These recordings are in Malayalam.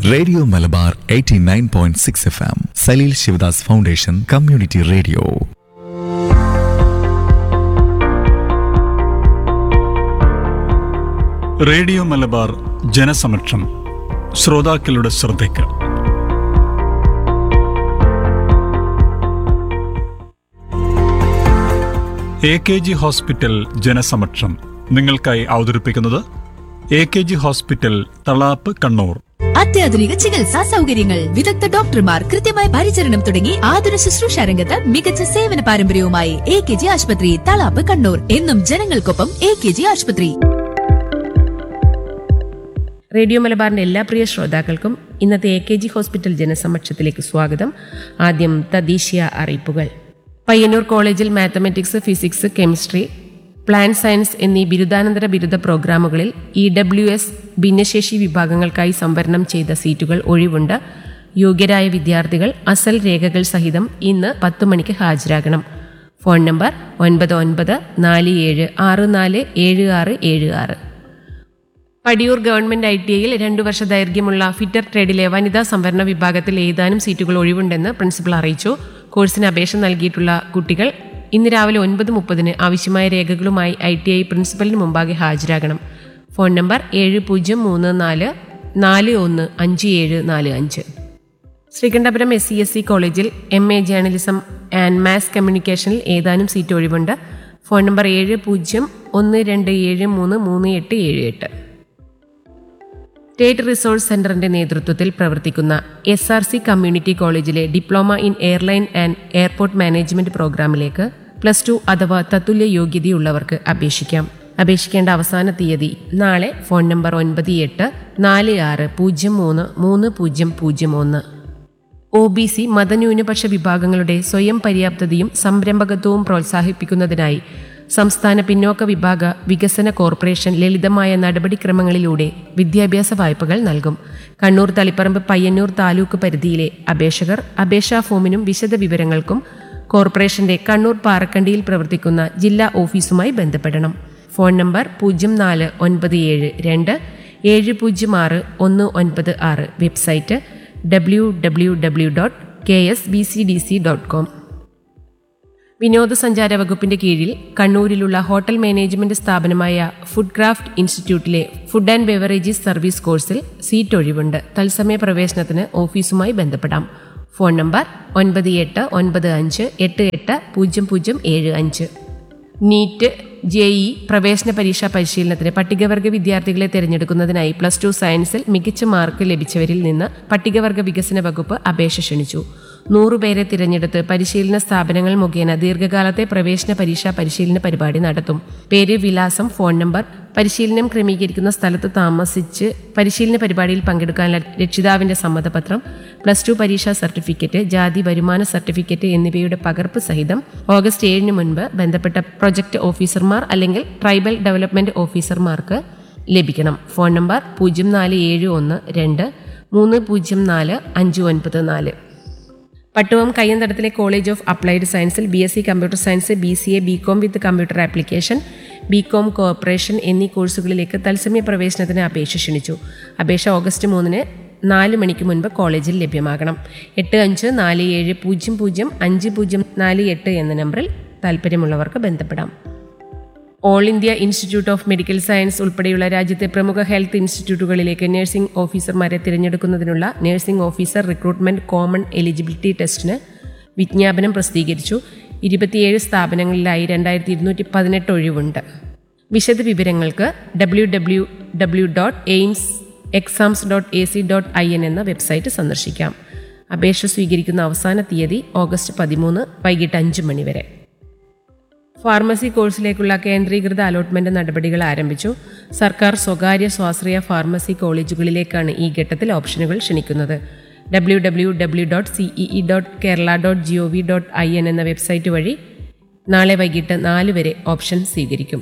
radio Malabar 89.6 F M Saleel Sivadas foundation community radio radio Malabar ജനസമക്ഷം ശ്രോതാക്കളുടെ ശ്രദ്ധയ്ക്ക് എ കെ ജി ഹോസ്പിറ്റൽ ജനസമക്ഷം നിങ്ങൾക്കായി അവതരിപ്പിക്കുന്നത് A K G hospital Thalap Kannur അത്യാധുനിക ചികിത്സാ സൗകര്യങ്ങൾ വിദഗ്ധ ഡോക്ടർമാർ കൃത്യമായ പരിചരണം തുടങ്ങി ആതുര ശുശ്രൂഷ രംഗത്ത് മികച്ച സേവന പാരമ്പര്യവുമായി എ കെ ജി ആശുപത്രി തളാപ്പ് കണ്ണൂർ എന്നും ജനങ്ങൾക്കൊപ്പം എ കെ ജി ആശുപത്രി റേഡിയോ മലബാറിന്റെ എല്ലാ പ്രിയ ശ്രോതാക്കൾക്കും ഇന്നത്തെ എ കെ ജി ഹോസ്പിറ്റൽ ജനസമക്ഷത്തിലേക്ക് സ്വാഗതം ആദ്യം തദ്ദേശീയ അറിയിപ്പുകൾ പയ്യന്നൂർ കോളേജിൽ mathematics physics chemistry plant science എന്നീ ബിരുദാനന്തര ബിരുദ പ്രോഗ്രാമുകളിൽ ഇ ഡബ്ല്യു എസ് ഭിന്നശേഷി വിഭാഗങ്ങൾക്കായി സംവരണം ചെയ്ത സീറ്റുകൾ ഒഴിവുണ്ട് യോഗ്യരായ വിദ്യാർത്ഥികൾ അസൽ രേഖകൾ സഹിതം ഇന്ന് പത്ത് മണിക്ക് ഹാജരാകണം ഫോൺ നമ്പർ ഒൻപത് ഒൻപത് നാല് ഏഴ് ആറ് നാല് ഏഴ് ആറ് ഏഴ് ആറ് പടിയൂർ ഗവൺമെന്റ് ഐ ടി ഐയിൽ രണ്ടു വർഷ ദൈർഘ്യമുള്ള ഫിറ്റർ ട്രേഡിലെ വനിതാ സംവരണ വിഭാഗത്തിൽ ഏതാനും സീറ്റുകൾ ഒഴിവുണ്ടെന്ന് പ്രിൻസിപ്പൽ അറിയിച്ചു കോഴ്സിന് അപേക്ഷ നൽകിയിട്ടുള്ള കുട്ടികൾ ഇന്ന് രാവിലെ ഒൻപത് മുപ്പതിന് ആവശ്യമായ രേഖകളുമായി ഐ ടി ഐ പ്രിൻസിപ്പലിന് മുമ്പാകെ ഹാജരാകണം ഫോൺ നമ്പർ ഏഴ് പൂജ്യം മൂന്ന് നാല് നാല് ഒന്ന് അഞ്ച് ഏഴ് നാല് അഞ്ച് Sreekandapuram S C S C കോളേജിൽ M A journalism and mass കമ്മ്യൂണിക്കേഷനിൽ ഏതാനും സീറ്റ് ഒഴിവുണ്ട് ഫോൺ നമ്പർ ഏഴ് പൂജ്യം ഒന്ന് രണ്ട് ഏഴ് മൂന്ന് മൂന്ന് എട്ട് ഏഴ് എട്ട് സ്റ്റേറ്റ് റിസോഴ്സ് സെന്ററിന്റെ നേതൃത്വത്തിൽ പ്രവർത്തിക്കുന്ന എസ് ആർ സി കമ്മ്യൂണിറ്റി കോളേജിലെ diploma in airline and airport management പ്രോഗ്രാമിലേക്ക് പ്ലസ് ടു അഥവാ തത്തുല്യ യോഗ്യതയുള്ളവർക്ക് അപേക്ഷിക്കാം അപേക്ഷിക്കേണ്ട അവസാന തീയതി നാളെ ഫോൺ നമ്പർ ഒൻപത് എട്ട് നാല് ആറ് പൂജ്യം മൂന്ന് മൂന്ന് പൂജ്യം പൂജ്യം ഒന്ന് ഒ ബി സി മതന്യൂനപക്ഷ വിഭാഗങ്ങളുടെ സ്വയം പര്യാപ്തതയും സംരംഭകത്വവും പ്രോത്സാഹിപ്പിക്കുന്നതിനായി സംസ്ഥാന പിന്നോക്ക വിഭാഗ വികസന കോർപ്പറേഷൻ ലളിതമായ നടപടിക്രമങ്ങളിലൂടെ വിദ്യാഭ്യാസ വായ്പകൾ നൽകും കണ്ണൂർ തളിപ്പറമ്പ് പയ്യന്നൂർ താലൂക്ക് പരിധിയിലെ അപേക്ഷകർ അപേക്ഷാ ഫോമിനും വിശദ വിവരങ്ങൾക്കും കോർപ്പറേഷന്റെ കണ്ണൂർ പാറക്കണ്ടിയിൽ പ്രവർത്തിക്കുന്ന ജില്ലാ ഓഫീസുമായി ബന്ധപ്പെടണം ഫോൺ നമ്പർ പൂജ്യം നാല് ഒൻപത് ഏഴ് രണ്ട് ഏഴ് പൂജ്യം ആറ് ഒന്ന് ഒൻപത് ആറ് website W W W dot K S B C D C dot com വിനോദസഞ്ചാര വകുപ്പിന്റെ കീഴിൽ കണ്ണൂരിലുള്ള ഹോട്ടൽ മാനേജ്മെന്റ് സ്ഥാപനമായ ഫുഡ് ക്രാഫ്റ്റ് ഇൻസ്റ്റിറ്റ്യൂട്ടിലെ ഫുഡ് ആൻഡ് ബെവറേജസ് സർവീസ് കോഴ്സിൽ സീറ്റ് ഒഴിവുണ്ട് തത്സമയ പ്രവേശനത്തിന് ഓഫീസുമായി ബന്ധപ്പെടാം ഫോൺ നമ്പർ ഒൻപത് എട്ട് ഒൻപത് അഞ്ച് എട്ട് എട്ട് പൂജ്യം പൂജ്യം ഏഴ് അഞ്ച് നീറ്റ് ജെ ഇ പ്രവേശന പരീക്ഷാ പരിശീലനത്തിന് പട്ടികവർഗ വിദ്യാർത്ഥികളെ തിരഞ്ഞെടുക്കുന്നതിനായി പ്ലസ് ടു സയൻസിൽ മികച്ച മാർക്ക് ലഭിച്ചവരിൽ നിന്ന് പട്ടികവർഗ വികസന വകുപ്പ് അപേക്ഷ ക്ഷണിച്ചു നൂറുപേരെ തിരഞ്ഞെടുത്ത് പരിശീലന സ്ഥാപനങ്ങൾ മുഖേന ദീർഘകാലത്തെ പ്രവേശന പരീക്ഷാ പരിശീലന പരിപാടി നടത്തും പേര് വിലാസം ഫോൺ നമ്പർ പരിശീലനം ക്രമീകരിക്കുന്ന സ്ഥലത്ത് താമസിച്ച് പരിശീലന പരിപാടിയിൽ പങ്കെടുക്കാനുള്ള രക്ഷിതാവിന്റെ സമ്മതപത്രം പ്ലസ് ടു പരീക്ഷാ സർട്ടിഫിക്കറ്റ് ജാതി വരുമാന സർട്ടിഫിക്കറ്റ് എന്നിവയുടെ പകർപ്പ് സഹിതം ഓഗസ്റ്റ് ഏഴിന് മുൻപ് ബന്ധപ്പെട്ട പ്രൊജക്ട് ഓഫീസർമാർ അല്ലെങ്കിൽ ട്രൈബൽ ഡെവലപ്മെന്റ് ഓഫീസർമാർക്ക് ലഭിക്കണം ഫോൺ നമ്പർ പൂജ്യം നാല് ഏഴ് ഒന്ന് രണ്ട് മൂന്ന് പൂജ്യം നാല് അഞ്ച് ഒൻപത് നാല് പട്ടുവം കയ്യന്തടത്തിലെ കോളേജ് ഓഫ് അപ്ലൈഡ് സയൻസിൽ B S C computer science B C A B com with computer application B com corporation എന്നീ കോഴ്സുകളിലേക്ക് തത്സമയ പ്രവേശനത്തിന് അപേക്ഷ ക്ഷണിച്ചു അപേക്ഷ ഓഗസ്റ്റ് മൂന്നിന് നാല് മണിക്ക് മുൻപ് കോളേജിൽ ലഭ്യമാകണം എട്ട് അഞ്ച് നാല് ഏഴ് പൂജ്യം പൂജ്യം അഞ്ച് പൂജ്യം നാല് എട്ട് എന്ന നമ്പറിൽ താല്പര്യമുള്ളവർക്ക് ബന്ധപ്പെടാം all India institute of medical science ഉൾപ്പെടെയുള്ള രാജ്യത്തെ പ്രമുഖ ഹെൽത്ത് ഇൻസ്റ്റിറ്റ്യൂട്ടുകളിലേക്ക് നഴ്സിംഗ് ഓഫീസർമാരെ തിരഞ്ഞെടുക്കുന്നതിനുള്ള nursing officer recruitment common eligibility ടെസ്റ്റിന് വിജ്ഞാപനം പ്രസിദ്ധീകരിച്ചു ഇരുപത്തിയേഴ് സ്ഥാപനങ്ങളിലായി രണ്ടായിരത്തി ഇരുന്നൂറ്റി പതിനെട്ട് ഒഴിവുണ്ട് വിശദ വിവരങ്ങൾക്ക് W W W dot AIIMS exams dot A C dot I N എന്ന വെബ്സൈറ്റ് സന്ദർശിക്കാം അപേക്ഷ സ്വീകരിക്കുന്ന അവസാന തീയതി ഓഗസ്റ്റ് പതിമൂന്ന് വൈകിട്ട് അഞ്ച് മണി വരെ ഫാർമസി കോഴ്സിലേക്കുള്ള കേന്ദ്രീകൃത അലോട്ട്മെന്റ് നടപടികൾ ആരംഭിച്ചു സർക്കാർ സ്വകാര്യ സ്വാശ്രയ ഫാർമസി കോളേജുകളിലേക്കാണ് ഈ ഘട്ടത്തിൽ ഓപ്ഷനുകൾ ക്ഷണിക്കുന്നത് W W W dot C E E dot Kerala dot G O V dot I N എന്ന വെബ്സൈറ്റ് വഴി നാളെ വൈകിട്ട് നാല് വരെ ഓപ്ഷൻ സ്വീകരിക്കും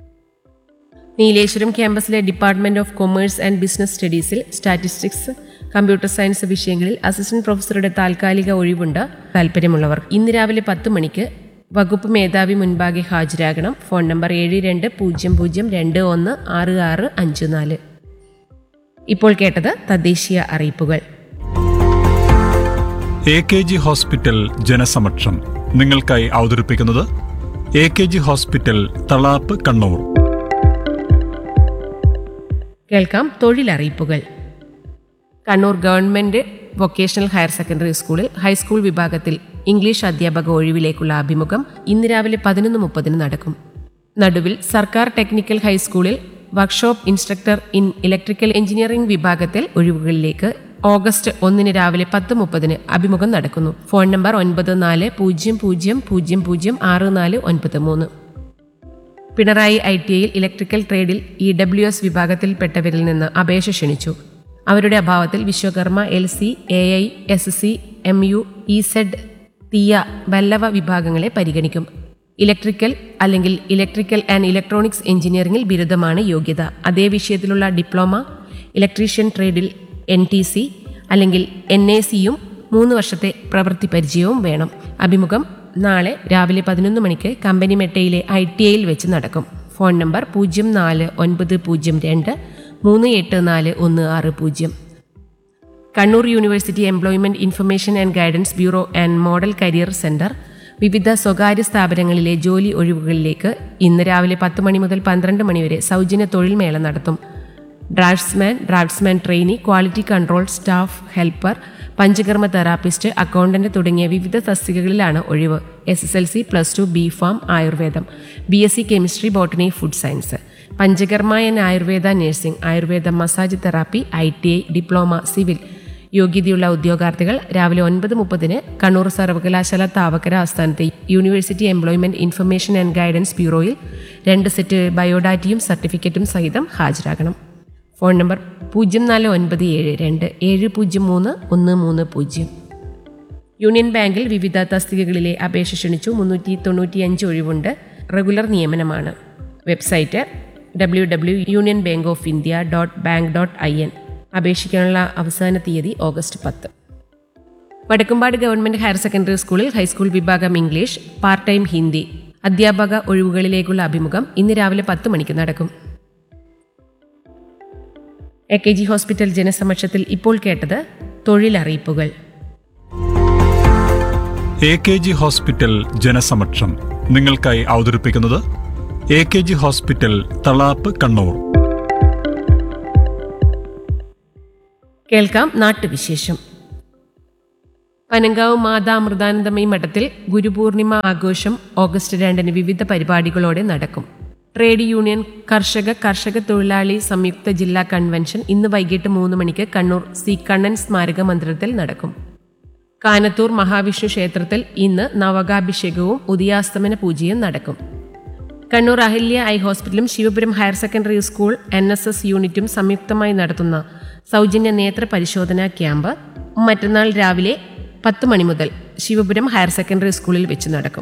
നീലേശ്വരം ക്യാമ്പസിലെ department of commerce and business സ്റ്റഡീസിൽ സ്റ്റാറ്റിസ്റ്റിക്സ് കമ്പ്യൂട്ടർ സയൻസ് വിഷയങ്ങളിൽ അസിസ്റ്റന്റ് പ്രൊഫസറുടെ താൽക്കാലിക ഒഴിവുണ്ട് താല്പര്യമുള്ളവർ ഇന്ന് രാവിലെ പത്ത് മണിക്ക് വകുപ്പ് മേധാവി മുൻപാകെ ഹാജരാകണം ഫോൺ നമ്പർ ഏഴ് രണ്ട് പൂജ്യം പൂജ്യം രണ്ട് ഒന്ന് ആറ് ആറ് അഞ്ച് നാല് ഇപ്പോൾ കേട്ടത് തദ്ദേശീയ അറിയിപ്പുകൾ എ കെ ജി ഹോസ്പിറ്റൽ ജനസമക്ഷം നിങ്ങൾക്കായി അവതരിപ്പിക്കുന്നത് A K G hospital Thalap Kannur കേൾക്കാം തൊഴിലറിയിപ്പുകൾ Kannur government vocational higher secondary സ്കൂളിൽ ഹൈസ്കൂൾ വിഭാഗത്തിൽ ഇംഗ്ലീഷ് അധ്യാപക ഒഴിവിലേക്കുള്ള അഭിമുഖം ഇന്ന് രാവിലെ പതിനൊന്ന് മുപ്പതിന് നടക്കും നടുവിൽ സർക്കാർ ടെക്നിക്കൽ ഹൈസ്കൂളിൽ workshop instructor in electrical engineering വിഭാഗത്തിൽ ഒഴിവുകളിലേക്ക് ഓഗസ്റ്റ് ഒന്നിന് രാവിലെ പത്ത് മുപ്പതിന് അഭിമുഖം നടക്കുന്നു ഫോൺ നമ്പർ ഒൻപത് നാല് പൂജ്യം പൂജ്യം പൂജ്യം പൂജ്യം ആറ് നാല് ഒൻപത് മൂന്ന് പിണറായി ഐ ടി ഐയിൽ ഇലക്ട്രിക്കൽ ട്രേഡിൽ ഇ ഡബ്ല്യു എസ് വിഭാഗത്തിൽപ്പെട്ടവരിൽ നിന്ന് അപേക്ഷ ക്ഷണിച്ചു അവരുടെ അഭാവത്തിൽ Vishwakarma L C A I S C M U E Z Thiyya Vallava വിഭാഗങ്ങളെ പരിഗണിക്കും ഇലക്ട്രിക്കൽ അല്ലെങ്കിൽ ഇലക്ട്രിക്കൽ ആൻഡ് ഇലക്ട്രോണിക്സ് എഞ്ചിനീയറിംഗിൽ ബിരുദമാണ് യോഗ്യത അതേ വിഷയത്തിലുള്ള ഡിപ്ലോമ ഇലക്ട്രീഷ്യൻ ട്രേഡിൽ എൻ ടി സി അല്ലെങ്കിൽ എൻ എ സിയും മൂന്ന് വർഷത്തെ പ്രവൃത്തി പരിചയവും വേണം അഭിമുഖം നാളെ രാവിലെ പതിനൊന്ന് മണിക്ക് കമ്പനി മെട്ടയിലെ ഐ ടി ഐയിൽ വെച്ച് നടക്കും ഫോൺ നമ്പർ പൂജ്യം നാല് ഒൻപത് പൂജ്യം രണ്ട് മൂന്ന് എട്ട് നാല് ഒന്ന് ആറ് പൂജ്യം Kannur university employment information and guidance bureau and model career centre വിവിധ സ്വകാര്യ സ്ഥാപനങ്ങളിലെ ജോലി ഒഴിവുകളിലേക്ക് ഇന്ന് രാവിലെ പത്ത് മണി മുതൽ പന്ത്രണ്ട് മണിവരെ സൗജന്യ തൊഴിൽ മേള നടത്തും draftsman draftsman trainee quality control staff helper panchakarma therapist accountant തുടങ്ങിയ വിവിധ തസ്തികകളിലാണ് ഒഴിവ് S S L C plus two B pharm ആയുർവേദം B S C chemistry botany food science panchakarma and Ayurveda nursing Ayurveda massage therapy I T I diploma civil യോഗ്യതയുള്ള ഉദ്യോഗാർത്ഥികൾ രാവിലെ ഒൻപത് മുപ്പതിന് കണ്ണൂർ സർവകലാശാല താവക്കര ആസ്ഥാനത്തെ university employment information and guidance ബ്യൂറോയിൽ രണ്ട് സെറ്റ് ബയോഡാറ്റയും സർട്ടിഫിക്കറ്റും സഹിതം ഹാജരാകണം ഫോൺ നമ്പർ പൂജ്യം നാല് ഒൻപത് ഏഴ് രണ്ട് ഏഴ് പൂജ്യം മൂന്ന് ഒന്ന് മൂന്ന് പൂജ്യം യൂണിയൻ ബാങ്കിൽ വിവിധ തസ്തികകളിലെ അപേക്ഷ ക്ഷണിച്ചു മുന്നൂറ്റി തൊണ്ണൂറ്റിയഞ്ച് ഒഴിവുണ്ട് റെഗുലർ നിയമനമാണ് website W W union bank of India dot bank dot I N അപേക്ഷിക്കാനുള്ള അവസാന തീയതി ഓഗസ്റ്റ് പത്ത് വടക്കുംപാട് ഗവൺമെന്റ് ഹയർ സെക്കൻഡറി സ്കൂളിൽ ഹൈസ്കൂൾ വിഭാഗം ഇംഗ്ലീഷ് പാർട്ട് ടൈം ഹിന്ദി അധ്യാപക ഒഴിവുകളിലേക്കുള്ള അഭിമുഖം ഇന്ന് രാവിലെ പത്ത് മണിക്ക് നടക്കും എ കെ ജി ഹോസ്പിറ്റൽ ജനസമക്ഷത്തിൽ ഇപ്പോൾ കേട്ടത് തൊഴിലറിയിപ്പുകൾ എ കെ ജി ഹോസ്പിറ്റൽ ജനസമക്ഷം നിങ്ങൾക്കായി അവതരിപ്പിക്കുന്നത് A K G hospital Thalap Kannur കേൾക്കാം നാട്ടുവിശേഷം പനങ്കാവ് മാതാ അമൃതാനന്ദമയി മഠത്തിൽ ഗുരുപൂർണിമ ആഘോഷം ഓഗസ്റ്റ് രണ്ടിന് വിവിധ പരിപാടികളോടെ നടക്കും ട്രേഡ് യൂണിയൻ കർഷക കർഷക തൊഴിലാളി സംയുക്ത ജില്ലാ കൺവെൻഷൻ ഇന്ന് വൈകിട്ട് മൂന്ന് മണിക്ക് കണ്ണൂർ സി കണ്ണൻ സ്മാരക മന്ദിരത്തിൽ നടക്കും കാനത്തൂർ മഹാവിഷ്ണു ക്ഷേത്രത്തിൽ ഇന്ന് നവകാഭിഷേകവും ഉദയാസ്തമന പൂജയും നടക്കും കണ്ണൂർ അഹല്യ ഐ ഹോസ്പിറ്റലും Sivapuram higher secondary school N S S യൂണിറ്റും സംയുക്തമായി നടത്തുന്ന സൗജന്യ നേത്ര പരിശോധനാ ക്യാമ്പ് മറ്റന്നാൾ രാവിലെ പത്ത് മണി മുതൽ ശിവപുരം ഹയർ സെക്കൻഡറി സ്കൂളിൽ വെച്ച് നടക്കും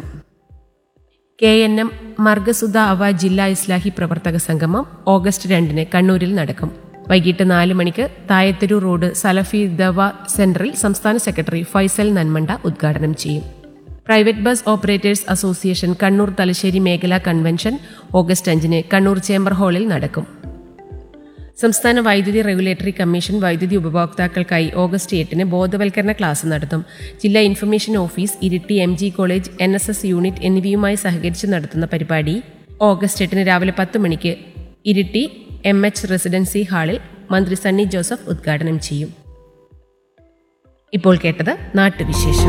കെ എൻ എം മർഗസുധ അവ ജില്ലാ ഇസ്ലാഹി പ്രവർത്തക സംഗമം ഓഗസ്റ്റ് രണ്ടിന് കണ്ണൂരിൽ നടക്കും വൈകിട്ട് നാല് മണിക്ക് തായത്തരൂർ റോഡ് സലഫി ദവ സെന്ററിൽ സംസ്ഥാന സെക്രട്ടറി ഫൈസൽ നന്മണ്ട ഉദ്ഘാടനം ചെയ്യും private bus operators association Kannur Thalassery മേഖലാ കൺവെൻഷൻ ഓഗസ്റ്റ് അഞ്ചിന് കണ്ണൂർ ചേംബർ ഹാളിൽ നടക്കും സംസ്ഥാന വൈദ്യുതി റെഗുലേറ്ററി കമ്മീഷൻ വൈദ്യുതി ഉപഭോക്താക്കൾക്കായി ഓഗസ്റ്റ് എട്ടിന് ബോധവൽക്കരണ ക്ലാസ് നടത്തും ജില്ലാ information office Iritty M G college N S S unit എന്നിവയുമായി സഹകരിച്ച് നടത്തുന്ന പരിപാടി ഓഗസ്റ്റ് എട്ടിന് രാവിലെ പത്ത് മണിക്ക് ഇരിട്ടി എം എച്ച് റെസിഡൻസി ഹാളിൽ മന്ത്രി സണ്ണി ജോസഫ് ഉദ്ഘാടനം ചെയ്യും ഇപ്പോൾ കേട്ടത് നാട്ടുവിശേഷം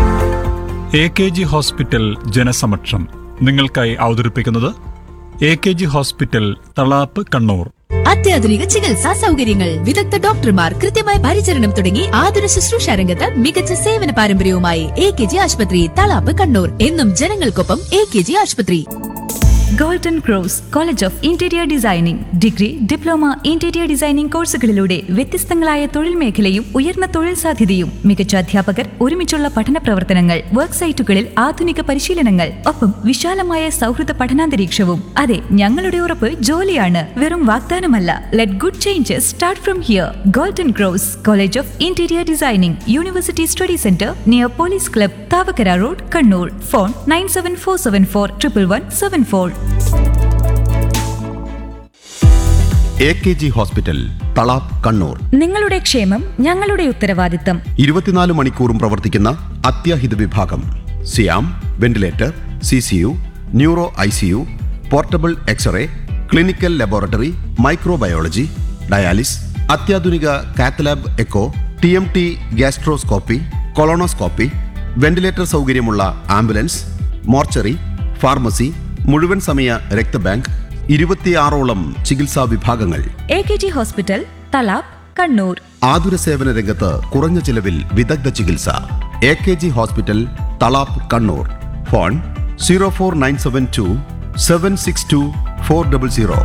എ കെ ജി ഹോസ്പിറ്റൽ ജനസമക്ഷം നിങ്ങൾക്കായി അവതരിപ്പിക്കുന്നത് A K G hospital Thalap Kannur അത്യാധുനിക ചികിത്സാ സൗകര്യങ്ങൾ വിദഗ്ധ ഡോക്ടർമാർ കൃത്യമായ പരിചരണം തുടങ്ങി ആതുര ശുശ്രൂഷ രംഗത്ത് മികച്ച സേവന പാരമ്പര്യവുമായി എ കെ ജി ആശുപത്രി തളാപ്പ് കണ്ണൂർ എന്നും ജനങ്ങൾക്കൊപ്പം എ കെ ജി ആശുപത്രി golden cross college of interior designing degree diploma interior designing കോഴ്സുകളിലൂടെ വ്യത്യസ്തങ്ങളായ തൊഴിൽ മേഖലയും ഉയർന്ന തൊഴിൽ സാധ്യതയും മികച്ച അധ്യാപകർ ഒരുമിച്ചുള്ള പഠന പ്രവർത്തനങ്ങൾ വർക്ക് സൈറ്റുകളിൽ ആധുനിക പരിശീലനങ്ങൾ ഒപ്പം വിശാലമായ സൗഹൃദ പഠനാന്തരീക്ഷവും അതെ ഞങ്ങളുടെ ഉറപ്പ് ജോലിയാണ് വെറും വാഗ്ദാനമല്ല let good changes start from here golden cross college of interior designing university study centre near police club Thavakkara road Kannur phone nine seven four seven four triple one seven four A K G hospital Thalap Kannur നിങ്ങളുടെ ക്ഷേമം ഞങ്ങളുടെ ഉത്തരവാദിത്തം ഇരുപത്തിനാല് മണിക്കൂറും പ്രവർത്തിക്കുന്ന അത്യാഹിത വിഭാഗം സിയാം ventilator C C U neuro I C U portable x ray clinical laboratory microbiology dialysis അത്യാധുനിക cath lab echo T M T gastroscopy colonoscopy ventilator സൗകര്യമുള്ള ആംബുലൻസ് മോർച്ചറി ഫാർമസി മുഴുവൻ സമയ രക്തബാങ്ക് ഇരുപത്തിയാറോളം ചികിത്സാ വിഭാഗങ്ങൾ A K G hospital Thalap Kannur ആതുര സേവന രംഗത്ത് കുറഞ്ഞ ചിലവിൽ വിദഗ്ധ ചികിത്സ A K G hospital Thalap Kannur phone zero four nine seven two seven six two four double zero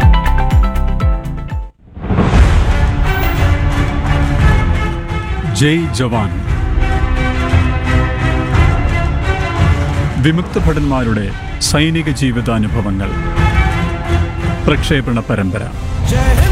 ജയ് ജവാൻ വിമുക്ത ഭടന്മാരുടെ സൈനിക ജീവിതാനുഭവങ്ങൾ പ്രക്ഷേപണ പരമ്പര जय हिंद